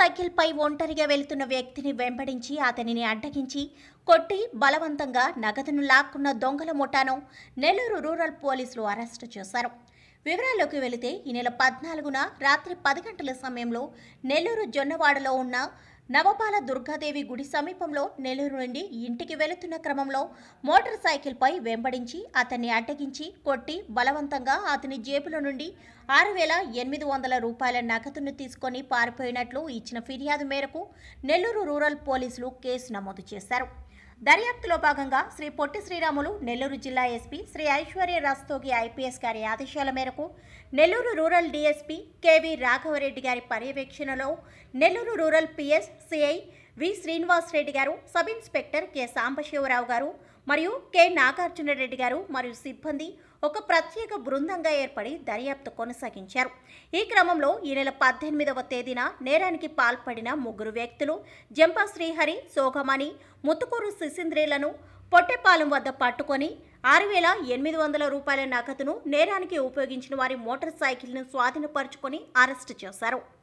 సైకిల్పై ఒంటరిగా వెళ్తున్న వ్యక్తిని వెంబడించి అతనిని అడ్డగించి కొట్టి బలవంతంగా నగదును లాక్కున్న దొంగల ముఠాను నెల్లూరు రూరల్ పోలీసులు అరెస్టు చేశారు వివరాల్లోకి వెళితే ఈ నెల పద్నాలుగున రాత్రి పది గంటల సమయంలో నెల్లూరు జొన్నవాడలో ఉన్న నవపాల దుర్గాదేవి గుడి సమీపంలో నెల్లూరు నుండి ఇంటికి వెళుతున్న క్రమంలో మోటార్ సైకిల్పై వెంబడించి అతన్ని అడ్డగించి కొట్టి బలవంతంగా అతని జేబులో నుండి ఆరు వేల ఎనిమిది వందల రూపాయల నగదును తీసుకొని పారిపోయినట్లు ఇచ్చిన ఫిర్యాదు మేరకు నెల్లూరు రూరల్ పోలీసులు కేసు నమోదు చేశారు దర్యాప్తులో భాగంగా శ్రీ పొట్టి శ్రీరాములు నెల్లూరు జిల్లా ఎస్పీ శ్రీ ఐశ్వర్య రస్తోగి ఐపీఎస్ గారి ఆదేశాల మేరకు Nellore rural DSP KV Raghava Reddy గారి పర్యవేక్షణలో Nellore rural PS CI V Srinivas Reddy గారు సబ్ ఇన్స్పెక్టర్ కె సాంబశివరావు గారు మరియు కె నాగార్జునరెడ్డి గారు మరియు సిబ్బంది ఒక ప్రత్యేక బృందంగా ఏర్పడి దర్యాప్తు కొనసాగించారు ఈ క్రమంలో ఈ నెల పద్దెనిమిదవ తేదీన నేరానికి పాల్పడిన ముగ్గురు వ్యక్తులు జంపా శ్రీహరి సోగమణి ముత్తుకూరు శిశింద్రేలను పొట్టెపాలెం వద్ద పట్టుకొని ఆరు వేల ఎనిమిది వందల రూపాయల నగదును నేరానికి ఉపయోగించిన వారి మోటార్ సైకిల్ను స్వాధీనపరుచుకొని అరెస్టు చేశారు